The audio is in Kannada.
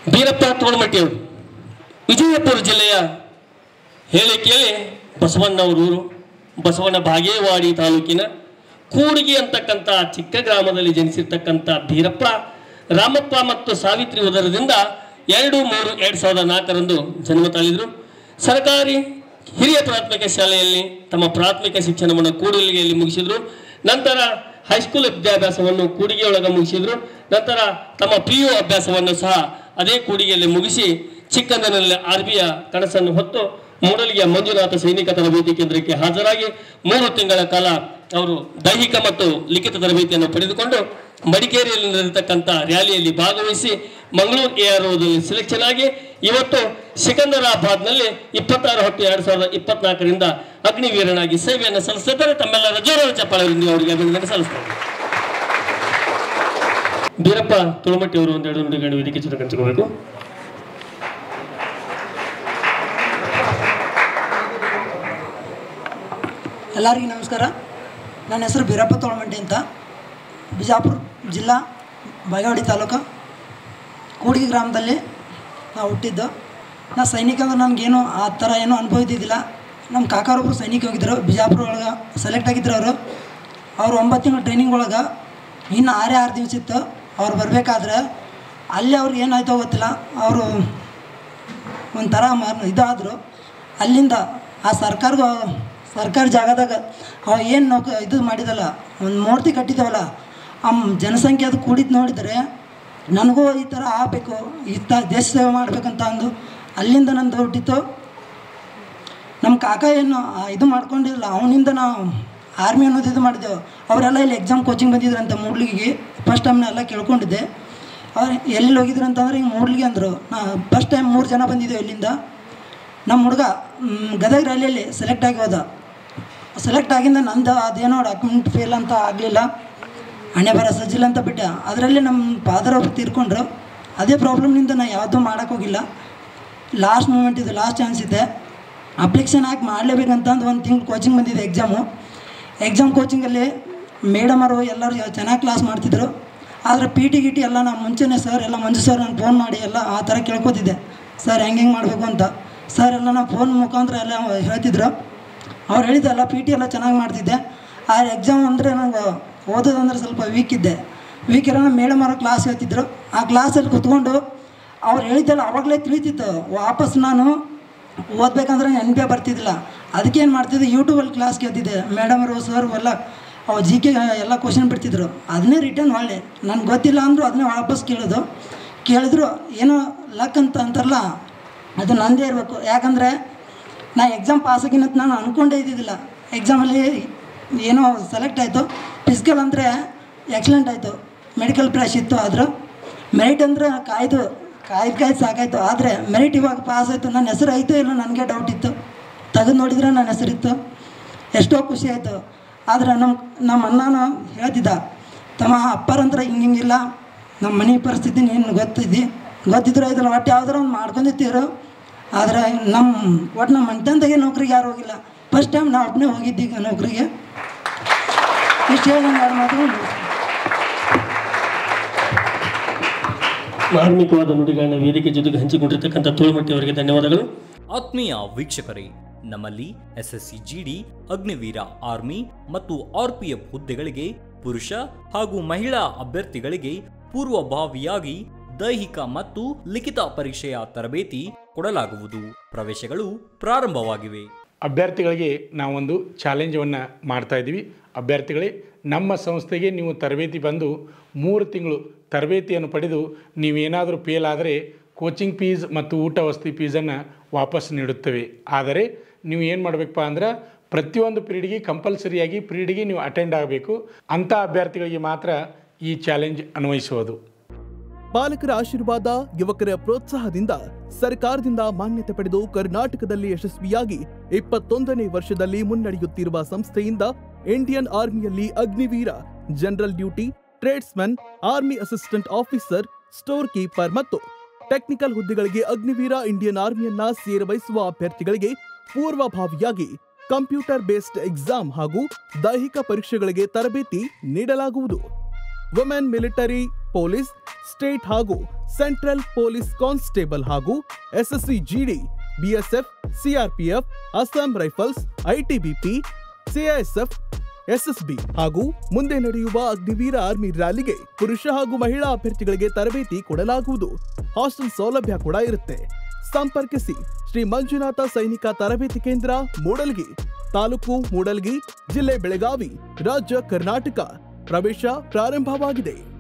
ಬೀರಪ್ಪ ತೋಳ್ಮಟ್ಟಿಯವರು ವಿಜಯಪುರ ಜಿಲ್ಲೆಯ ಹೇಳಿ ಕೇಳಿ ಬಸವಣ್ಣವ್ರ ಊರು ಬಸವಣ್ಣ ಬಾಗೇವಾಡಿ ತಾಲೂಕಿನ ಕೂಡಿಗೆ ಅಂತಕ್ಕಂಥ ಚಿಕ್ಕ ಗ್ರಾಮದಲ್ಲಿ ಜನಿಸಿರ್ತಕ್ಕಂಥ ಬೀರಪ್ಪ ರಾಮಪ್ಪ ಮತ್ತು ಸಾವಿತ್ರಿ ಉದರದಿಂದ ಎರಡು ಮೂರು ಎರಡು ಸಾವಿರದ ನಾಲ್ಕರಂದು ಜನ್ಮ ತಾಳಿದರು ಸರ್ಕಾರಿ ಹಿರಿಯ ಪ್ರಾಥಮಿಕ ಶಾಲೆಯಲ್ಲಿ ತಮ್ಮ ಪ್ರಾಥಮಿಕ ಶಿಕ್ಷಣವನ್ನು ಕೂಡಲಿಗೆಯಲ್ಲಿ ಮುಗಿಸಿದರು ನಂತರ ಹೈಸ್ಕೂಲ್ ವಿದ್ಯಾಭ್ಯಾಸವನ್ನು ಕೂಡಿಗೆಯೊಳಗೆ ಮುಗಿಸಿದರು ನಂತರ ತಮ್ಮ ಪಿ ಯು ಅಭ್ಯಾಸವನ್ನು ಸಹ ಅದೇ ಕೂಡಿಗೆಯಲ್ಲಿ ಮುಗಿಸಿ ಚಿಕ್ಕಂದಿನಲ್ಲಿ ಆರ್ಬಿಯ ಕನಸನ್ನು ಹೊತ್ತು ಮೂಡಲಿಗೆಯ ಮಂಜುನಾಥ ಸೈನಿಕ ತರಬೇತಿ ಕೇಂದ್ರಕ್ಕೆ ಹಾಜರಾಗಿ ಮೂರು ತಿಂಗಳ ಕಾಲ ಅವರು ದೈಹಿಕ ಮತ್ತು ಲಿಖಿತ ತರಬೇತಿಯನ್ನು ಪಡೆದುಕೊಂಡು ಮಡಿಕೇರಿಯಲ್ಲಿ ನಡೆದಿರ್ತಕ್ಕಂಥ ರ್ಯಾಲಿಯಲ್ಲಿ ಭಾಗವಹಿಸಿ ಮಂಗಳೂರು ಎ ಆರ್ ಓದಲ್ಲಿ ಸೆಲೆಕ್ಷನ್ ಆಗಿ ಇವತ್ತು ಸಿಕಂದರಾಬಾದ್ನಲ್ಲಿ ಇಪ್ಪತ್ತಾರು ಹತ್ತು ಎರಡು ಸಾವಿರದ ಇಪ್ಪತ್ನಾಲ್ಕರಿಂದ ಅಗ್ನಿವೀರನಾಗಿ ಸೇವೆಯನ್ನು ಸಲ್ಲಿಸುತ್ತಾರೆ ತಮ್ಮೆಲ್ಲರ ಜೋರಾದ ಚಪ್ಪಾಳೆಯಿಂದ ಅವರಿಗೆ ಅಭಿನಂದನೆ ಸಲ್ಲಿಸ್ತಾರೆ ಬೀರಪ್ಪ ತುಳಮಟ್ಟಿ ಅವರು ಒಂದೆರಡು ನುಡಿಗಳು ವೇದಿಕೆ ಜೊತೆ ಹಂಚಿಕೋಬೇಕು ಎಲ್ಲರಿಗೂ ನಮಸ್ಕಾರ ನನ್ನ ಹೆಸರು ಬೀರಪ್ಪ ತೋಳಮಂಡಿ ಅಂತ ಬಿಜಾಪುರ ಜಿಲ್ಲಾ ಬಾಗೇವಾಡಿ ತಾಲೂಕು ಕೂಡಿಗೆ ಗ್ರಾಮದಲ್ಲಿ ನಾವು ಹುಟ್ಟಿದ್ದು ನಾ ಸೈನಿಕ ಅಂದ್ರೆ ನನಗೇನು ಆ ಥರ ಏನೂ ಅನುಭವ ಇದ್ದಿದ್ದಿಲ್ಲ ನಮ್ಮ ಕಾಕಾರೊಬ್ಬರು ಸೈನಿಕ ಹೋಗಿದ್ದರು ಬಿಜಾಪುರ ಒಳಗೆ ಸೆಲೆಕ್ಟ್ ಆಗಿದ್ರು ಅವರು ಅವ್ರು ಒಂಬತ್ತು ತಿಂಗಳು ಟ್ರೈನಿಂಗ್ ಒಳಗೆ ಇನ್ನು ಆರೇ ಆರು ದಿವಸ ಇತ್ತು ಅವ್ರು ಬರಬೇಕಾದ್ರೆ ಅಲ್ಲಿ ಅವ್ರಿಗೆ ಏನಾಯ್ತೋ ಗೊತ್ತಿಲ್ಲ ಅವರು ಒಂಥರ ಮರ್ ಇದಾದರು ಅಲ್ಲಿಂದ ಆ ಸರ್ಕಾರದ ಸರ್ಕಾರ ಜಾಗದಾಗ ಅವ ಏನು ನೌಕ ಇದು ಮಾಡಿದಲ್ಲ ಒಂದು ಮೂರ್ತಿ ಕಟ್ಟಿದವಲ್ಲ ಆ ಜನಸಂಖ್ಯೆ ಅದು ಕೂಡಿದ್ದು ನೋಡಿದರೆ ನನಗೂ ಈ ಥರ ಆಗಬೇಕು ಈ ತ ದೇಶ ಸೇವೆ ಮಾಡ್ಬೇಕಂತ ಅಂದು ಅಲ್ಲಿಂದ ನಂದು ಹುಟ್ಟಿತ್ತು ನಮ್ಮ ಕಾಕ ಏನು ಆ ಇದು ಮಾಡ್ಕೊಂಡಿಲ್ಲ ಅವನಿಂದ ನಾವು ಆರ್ಮಿ ಅನ್ನೋದು ಇದು ಮಾಡಿದ್ದೆವು ಅವರೆಲ್ಲ ಇಲ್ಲಿ ಎಕ್ಸಾಮ್ ಕೋಚಿಂಗ್ ಬಂದಿದ್ರಂತೆ ಮೂಡ್ಲಿಗೆ ಫಸ್ಟ್ ಟೈಮ್ ನಾ ಎಲ್ಲ ಕೇಳ್ಕೊಂಡಿದ್ದೆ ಅವ್ರು ಎಲ್ಲಿ ಹೋಗಿದ್ರು ಅಂತಂದ್ರೆ ಹಿಂಗೆ ಮೂಡ್ಲಿಗೆ ಅಂದರು ನಾ ಫಸ್ಟ್ ಟೈಮ್ ಮೂರು ಜನ ಬಂದಿದ್ದೆವು ಇಲ್ಲಿಂದ ನಮ್ಮ ಹುಡುಗ ಮ್, ಗದಗ ರ್ಯಾಲಿಯಲ್ಲಿ ಸೆಲೆಕ್ಟ್ ಆಗಿ ಹೋದ ಸೆಲೆಕ್ಟ್ ಆಗಿಂದ ನಂದು ಅದೇನೋ ಡಾಕ್ಯುಮೆಂಟ್ ಫೇಲ್ ಅಂತ ಆಗಲಿಲ್ಲ ಹಣೆ ಬರ ಸಜ್ಜಿಲ್ಲ ಅಂತ ಬಿಟ್ಟೆ ಅದರಲ್ಲಿ ನಮ್ಮ ಫಾದರ್ ಒಬ್ರು ತೀರ್ಕೊಂಡ್ರು ಅದೇ ಪ್ರಾಬ್ಲಮ್ನಿಂದ ನಾನು ಯಾವುದೂ ಮಾಡೋಕ್ಕೋಗಿಲ್ಲ ಲಾಸ್ಟ್ ಮೂಮೆಂಟ್ ಇದು ಲಾಸ್ಟ್ ಚಾನ್ಸ್ ಇದೆ ಅಪ್ಲಿಕೇಶನ್ ಹಾಕಿ ಮಾಡಲೇಬೇಕಂತ ಅಂದು ಒಂದು ತಿಂಗಳು ಕೋಚಿಂಗ್ ಬಂದಿದೆ ಎಕ್ಸಾಮು ಎಕ್ಸಾಮ್ ಕೋಚಿಂಗಲ್ಲಿ ಮೇಡಮರು ಎಲ್ಲರೂ ಚೆನ್ನಾಗಿ ಕ್ಲಾಸ್ ಮಾಡ್ತಿದ್ರು ಆದರೆ ಪಿ ಟಿ ಗಿ ಟಿ ಎಲ್ಲ ನಾನು ಮುಂಚೆನೇ ಸರ್ ಎಲ್ಲ ಮಂಜು ಸರ್ ನಾನು ಫೋನ್ ಮಾಡಿ ಎಲ್ಲ ಆ ಥರ ಕೇಳ್ಕೊತಿದ್ದೆ ಸರ್ ಹೆಂಗೆ ಹೆಂಗೆ ಮಾಡಬೇಕು ಅಂತ ಸರ್ ಎಲ್ಲ ನಾನು ಫೋನ್ ಮುಖಾಂತರ ಎಲ್ಲ ಹೇಳ್ತಿದ್ರು ಅವ್ರು ಹೇಳಿದ್ದೆಲ್ಲ ಪಿ ಟಿ ಎಲ್ಲ ಚೆನ್ನಾಗಿ ಮಾಡ್ತಿದ್ದೆ ಆ ಎಕ್ಸಾಮ್ ಅಂದರೆ ನಂಗೆ ಓದೋದಂದ್ರೆ ಸ್ವಲ್ಪ ವೀಕ್ ಇದ್ದೆ ವೀಕ್ ಇರೋ ಮೇಡಮ್ ಅವರ ಕ್ಲಾಸ್ ಹೇಳ್ತಿದ್ರು ಆ ಕ್ಲಾಸಲ್ಲಿ ಕುತ್ಕೊಂಡು ಅವ್ರು ಹೇಳಿದ್ದೆಲ್ಲ ಅವಾಗಲೇ ತಿಳಿತಿತ್ತು ವಾಪಸ್ ನಾನು ಓದಬೇಕಂದ್ರೆ ನೆನಪೇ ಬರ್ತಿದ್ದಿಲ್ಲ ಅದಕ್ಕೆ ಏನು ಮಾಡ್ತಿದ್ದೆ ಯೂಟ್ಯೂಬಲ್ಲಿ ಕ್ಲಾಸ್ ಕೇಳ್ತಿದ್ದೆ ಮೇಡಮರು ಸರ್ ಎಲ್ಲ ಅವು ಜಿ ಕೆ ಎಲ್ಲ ಕ್ವಶನ್ ಬಿಡ್ತಿದ್ರು ಅದನ್ನೇ ರಿಟರ್ನ್ ಒಳ್ಳೆ ನನಗೆ ಗೊತ್ತಿಲ್ಲ ಅಂದರೂ ಅದನ್ನೇ ವಾಪಸ್ ಕೇಳೋದು ಕೇಳಿದ್ರು ಏನೋ ಲಕ್ ಅಂತ ಅಂತಾರಲ್ಲ ಅದು ನಂದೇ ಇರಬೇಕು ಯಾಕಂದರೆ ನಾ ಎಕ್ಸಾಮ್ ಪಾಸ್ ಆಗಿನಂತ ನಾನು ಅಂದ್ಕೊಂಡೇ ಇದ್ದಿದ್ದಿಲ್ಲ ಎಕ್ಸಾಮಲ್ಲಿ ಏನೋ ಸೆಲೆಕ್ಟ್ ಆಯಿತು ಫಿಸಿಕಲ್ ಅಂದರೆ ಎಕ್ಸಲೆಂಟ್ ಆಯಿತು ಮೆಡಿಕಲ್ ಫ್ರೆಶ್ ಇತ್ತು ಆದರೂ ಮೆರಿಟ್ ಅಂದರೆ ಕಾಯ್ದು ಕಾಯ್ದು ಕಾಯ್ದು ಸಾಕಾಯಿತು ಆದರೆ ಮೆರಿಟ್ ಇವಾಗ ಪಾಸ್ ಆಯಿತು ನನ್ನ ಹೆಸರು ಐತೋ ಇಲ್ಲ ನನಗೆ ಡೌಟ್ ಇತ್ತು ತೆಗೆದು ನೋಡಿದ್ರೆ ನನ್ನ ಹೆಸರಿತ್ತು ಎಷ್ಟೋ ಖುಷಿ ಆಯಿತು ಆದರೆ ನಮ್ಮ ನಮ್ಮ ಅಣ್ಣನ ಹೇಳ್ತಿದ್ದ ತಮ್ಮ ಅಪ್ಪರಂದ್ರೆ ಹಿಂಗೆ ಹಿಂಗಿಲ್ಲ ನಮ್ಮ ಮನೆ ಪರಿಸ್ಥಿತಿ ನೀನು ಗೊತ್ತಿದ್ದಿ ಗೊತ್ತಿದ್ರು ಇದ್ರಲ್ಲಿ ಒಟ್ಟು ಯಾವ್ದಾರ ಒಂದು ಮಾಡ್ಕೊಂಡಿರ್ತೀರು ಆದರೆ ನಮ್ಮ ಒಟ್ಟು ನಮ್ಮ ಮನೆತಂದಾಗೆ ನೌಕರಿಗೆ ಯಾರು ಹೋಗಿಲ್ಲ ಫಸ್ಟ್ ಟೈಮ್ ನಾವು ಒಬ್ಬನೇ ಹೋಗಿದ್ದೀಗ ನೌಕರಿಗೆ ಇಷ್ಟು ಹೇಳಿ ನಾನು ಎರಡು ಮಾತು ಮಾರ್ಮಿಕವಾದ ನುಡಿಗಳನ್ನ ವೇದಿಕೆ ಜೊತೆಗೆ ಹಂಚಿಕೊಂಡಿರ್ತಕ್ಕಂಥ ತುಳುಮಟ್ಟಿ ಅವರಿಗೆ ಧನ್ಯವಾದಗಳು ಆತ್ಮೀಯ ವೀಕ್ಷಕರೇ ನಮ್ಮಲ್ಲಿ ಎಸ್ಎಸ್ಸಿ ಜಿಡಿ ಅಗ್ನಿವೀರ ಆರ್ಮಿ ಮತ್ತು ಆರ್ಪಿಎಫ್ ಹುದ್ದೆಗಳಿಗೆ ಪುರುಷ ಹಾಗೂ ಮಹಿಳಾ ಅಭ್ಯರ್ಥಿಗಳಿಗೆ ಪೂರ್ವಭಾವಿಯಾಗಿ ದೈಹಿಕ ಮತ್ತು ಲಿಖಿತ ಪರೀಕ್ಷೆಯ ತರಬೇತಿ ಕೊಡಲಾಗುವುದು ಪ್ರವೇಶಗಳು ಪ್ರಾರಂಭವಾಗಿವೆ ಅಭ್ಯರ್ಥಿಗಳಿಗೆ ನಾವೊಂದು ಚಾಲೆಂಜವನ್ನು ಮಾಡ್ತಾ ಇದ್ದೀವಿ ಅಭ್ಯರ್ಥಿಗಳೇ ನಮ್ಮ ಸಂಸ್ಥೆಗೆ ನೀವು ತರಬೇತಿ ಬಂದು ಮೂರು ತಿಂಗಳು ತರಬೇತಿಯನ್ನು ಪಡೆದು ನೀವೇನಾದರೂ ಫೇಲ್ ಆದರೆ ಕೋಚಿಂಗ್ ಫೀಸ್ ಮತ್ತು ಊಟ ವಸತಿ ಫೀಸನ್ನು ವಾಪಸ್ ನೀಡುತ್ತೇವೆ ಆದರೆ ನೀವು ಏನು ಮಾಡಬೇಕಪ್ಪ ಅಂದ್ರೆ ಪ್ರತಿಯೊಂದು ಪೀರಿಯಡ್ಗೆ ಕಂಪಲ್ಸರಿಯಾಗಿ ಪೀರಿಯಡ್ಗೆ ನೀವು ಅಟೆಂಡ್ ಆಗಬೇಕು ಅಂಥ ಅಭ್ಯರ್ಥಿಗಳಿಗೆ ಮಾತ್ರ ಈ ಚಾಲೆಂಜ್ ಅನ್ವಯಿಸುವುದು ಪಾಲಕರ ಆಶೀರ್ವಾದ ಯುವಕರ ಪ್ರೋತ್ಸಾಹದಿಂದ ಸರ್ಕಾರದಿಂದ ಮಾನ್ಯತೆ ಪಡೆದು ಕರ್ನಾಟಕದಲ್ಲಿ ಯಶಸ್ವಿಯಾಗಿ ಇಪ್ಪತ್ತೊಂದನೇ ವರ್ಷದಲ್ಲಿ ಮುನ್ನಡೆಯುತ್ತಿರುವ ಸಂಸ್ಥೆಯಿಂದ ಇಂಡಿಯನ್ ಆರ್ಮಿಯಲ್ಲಿ Agniveer general duty tradesman army assistant officer store keeper ಮತ್ತು ಟೆಕ್ನಿಕಲ್ ಹುದ್ದೆಗಳಿಗೆ ಅಗ್ನಿವೀರ ಇಂಡಿಯನ್ ಆರ್ಮಿಯನ್ನ ಸೇರಬಯಸುವ ಅಭ್ಯರ್ಥಿಗಳಿಗೆ ಪೂರ್ವಭಾವಿಯಾಗಿ ಕಂಪ್ಯೂಟರ್ ಬೇಸ್ಡ್ ಎಕ್ಸಾಮ್ ಹಾಗೂ ದೈಹಿಕ ಪರೀಕ್ಷೆಗಳಿಗೆ ತರಬೇತಿ ನೀಡಲಾಗುವುದು ವುಮೆನ್ ಮಿಲಿಟರಿ ಪೊಲೀಸ್ ಸ್ಟೇಟ್ ಹಾಗೂ ಸೆಂಟ್ರಲ್ ಪೊಲೀಸ್ ಕಾನ್ಸ್ಟೇಬಲ್ ಹಾಗೂ SSC GD BSF CRPF Assam rifles ITBP CISF SSB ಹಾಗೂ ಮುಂದೆ ನಡೆಯುವ ಅಗ್ನಿವೀರ ಆರ್ಮಿ ರ್ಯಾಲಿಗೆ ಪುರುಷ ಹಾಗೂ ಮಹಿಳಾ ಅಭ್ಯರ್ಥಿಗಳಿಗೆ ತರಬೇತಿ ಕೊಡಲಾಗುವುದು ಹಾಸ್ಟೆಲ್ ಸೌಲಭ್ಯ ಕೂಡ ಇರುತ್ತೆ ಸಂಪರ್ಕಿಸಿ ಶ್ರೀ ಮಂಜುನಾಥ ಸೈನಿಕ ತರಬೇತಿ ಕೇಂದ್ರ ಮೂಡಲ್ಗಿ ತಾಲೂಕು ಮೂಡಲ್ಗಿ ಜಿಲ್ಲೆ ಬೆಳಗಾವಿ ರಾಜ್ಯ ಕರ್ನಾಟಕ ಪ್ರವೇಶ ಪ್ರಾರಂಭವಾಗಿದೆ